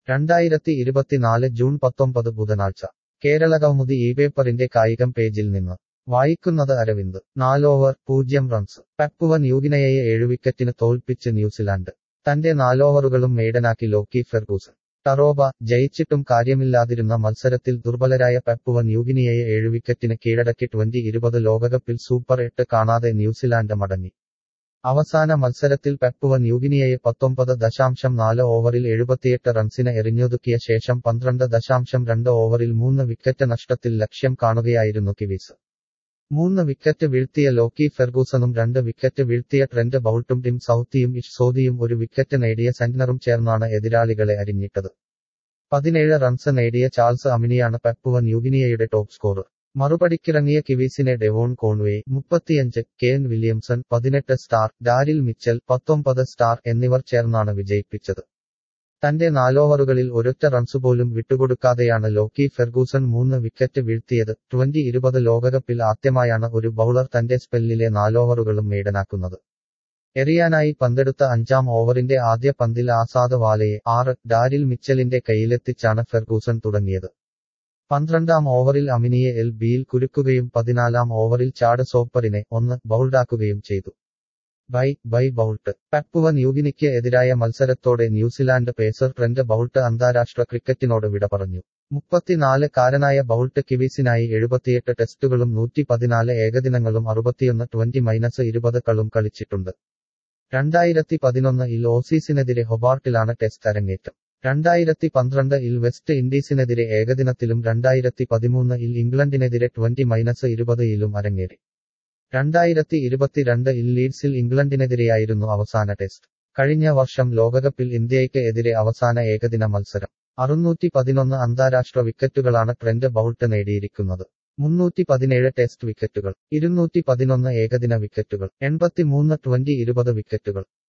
രണ്ടായിരത്തി ഇരുപത്തിനാല് ജൂൺ പത്തൊമ്പത് ബുധനാഴ്ച കേരള കൗമുദി ഈ പേപ്പറിന്റെ കായികം പേജിൽ നിന്ന് വായിക്കുന്നത് അരവിന്ദ് നാലോവർ പൂജ്യം റൺസ് പപ്പുവ ന്യൂഗിനയയെ ഏഴു വിക്കറ്റിന് തോൽപ്പിച്ച് ന്യൂസിലാൻഡ് തന്റെ നാലോവറുകളും മെയ്ഡനാക്കി ലോക്കി ഫെർഗൂസൺ ടറോബ ജയിച്ചിട്ടും കാര്യമില്ലാതിരുന്ന മത്സരത്തിൽ ദുർബലരായ പപ്പുവ ന്യൂഗിനിയയെ ഏഴു വിക്കറ്റിന് കീഴടക്കി ട്വന്റി ഇരുപത് ലോകകപ്പിൽ സൂപ്പർ എട്ട് കാണാതെ ന്യൂസിലാൻഡ് മടങ്ങി അവസാന മത്സരത്തിൽ പപ്പുവ ന്യൂഗിനിയയെ പത്തൊമ്പത് ദശാംശം നാല് ഓവറിൽ എഴുപത്തിയെട്ട് റൺസിന് എറിഞ്ഞൊതുക്കിയ ശേഷം പന്ത്രണ്ട് ദശാംശം രണ്ട് ഓവറിൽ മൂന്ന് വിക്കറ്റ് നഷ്ടത്തിൽ ലക്ഷ്യം കാണുകയായിരുന്നു കിവീസ് മൂന്ന് വിക്കറ്റ് വീഴ്ത്തിയ ലോക്കി ഫെർഗൂസണും രണ്ട് വിക്കറ്റ് വീഴ്ത്തിയ ട്രെന്റ് ബൌൾട്ടും ടിം സൌത്തിയും ഇഷ് സോദിയും ഒരു വിക്കറ്റ് നേടിയ സെന്റ്നറും ചേർന്നാണ് എതിരാളികളെ അരിഞ്ഞിട്ടത് പതിനേഴ് റൺസ് നേടിയ ചാൾസ് അമിനിയാണ് പപ്പുവ ന്യൂഗിനിയയുടെ ടോപ്പ് സ്കോറർ മറുപടിക്കിറങ്ങിയ കിവീസിനെ ഡെവോൺ കോൺവേ മുപ്പത്തിയഞ്ച് കെൻ വില്യംസൺ പതിനെട്ട് സ്റ്റാർ ഡാരിൽ മിച്ചൽ പത്തൊമ്പത് സ്റ്റാർ എന്നിവർ ചേർന്നാണ് വിജയിപ്പിച്ചത് തന്റെ നാലോവറുകളിൽ ഒരൊറ്റ റൺസുപോലും വിട്ടുകൊടുക്കാതെയാണ് ലോക്കി ഫെർഗൂസൺ മൂന്ന് വിക്കറ്റ് വീഴ്ത്തിയത് ട്വന്റി ഇരുപത് ലോകകപ്പിൽ ആദ്യമായാണ് ഒരു ബൌളർ തന്റെ സ്പെല്ലിലെ നാലോവറുകളും മെയ്ഡനാക്കുന്നത് എറിയാനായി പന്തെടുത്ത അഞ്ചാം ഓവറിന്റെ ആദ്യ പന്തിൽ ആസാദ് വാലയെ ആറ് ഡാരിൽ മിച്ചലിന്റെ കയ്യിലെത്തിച്ചാണ് ഫെർഗൂസൺ തുടങ്ങിയത് പന്ത്രണ്ടാം ഓവറിൽ അമിനിയെ എൽ ബിയിൽ കുരുക്കുകയും പതിനാലാം ഓവറിൽ ചാഡ് സോപ്പറിനെ ഒന്ന് ബൗൾഡാക്കുകയും ചെയ്തു ബൈ ബൈ ബൗൾട്ട് പപ്പുവ ന്യൂഗിനിക്ക് എതിരായ മത്സരത്തോടെ ന്യൂസിലാൻഡ് പേസർ ട്രെന്റ് ബൗൾട്ട് അന്താരാഷ്ട്ര ക്രിക്കറ്റിനോട് വിട പറഞ്ഞു മുപ്പത്തിനാല് കാരനായ ബൗൾട്ട് കിവീസിനായി എഴുപത്തിയെട്ട് ടെസ്റ്റുകളും നൂറ്റി പതിനാല് ഏകദിനങ്ങളും അറുപത്തിയൊന്ന് ട്വന്റി മൈനസ് ഇരുപത് കളും കളിച്ചിട്ടുണ്ട് രണ്ടായിരത്തി പതിനൊന്ന് ഇൽ ഓസീസിനെതിരെ ഹൊബാർട്ടിലാണ് ടെസ്റ്റ് അരങ്ങേറ്റം രണ്ടായിരത്തി പന്ത്രണ്ട് ഇൽ വെസ്റ്റ് ഇൻഡീസിനെതിരെ ഏകദിനത്തിലും രണ്ടായിരത്തി പതിമൂന്ന് ഇൽ ഇംഗ്ലണ്ടിനെതിരെ ട്വന്റി മൈനസ് ഇരുപത് ഇലും അരങ്ങേറി രണ്ടായിരത്തി ഇരുപത്തിരണ്ട് ഇൽ ലീഡ്സിൽ ഇംഗ്ലണ്ടിനെതിരെയായിരുന്നു അവസാന ടെസ്റ്റ് കഴിഞ്ഞ വർഷം ലോകകപ്പിൽ ഇന്ത്യയ്ക്ക് എതിരെ അവസാന ഏകദിന മത്സരം അറുന്നൂറ്റി പതിനൊന്ന് അന്താരാഷ്ട്ര വിക്കറ്റുകളാണ് ട്രെന്റ് ബൗൾട്ട് നേടിയിരിക്കുന്നത് മുന്നൂറ്റി പതിനേഴ് ടെസ്റ്റ് വിക്കറ്റുകൾ ഇരുന്നൂറ്റി പതിനൊന്ന് ഏകദിന വിക്കറ്റുകൾ എൺപത്തിമൂന്ന് ട്വന്റി ഇരുപത് വിക്കറ്റുകൾ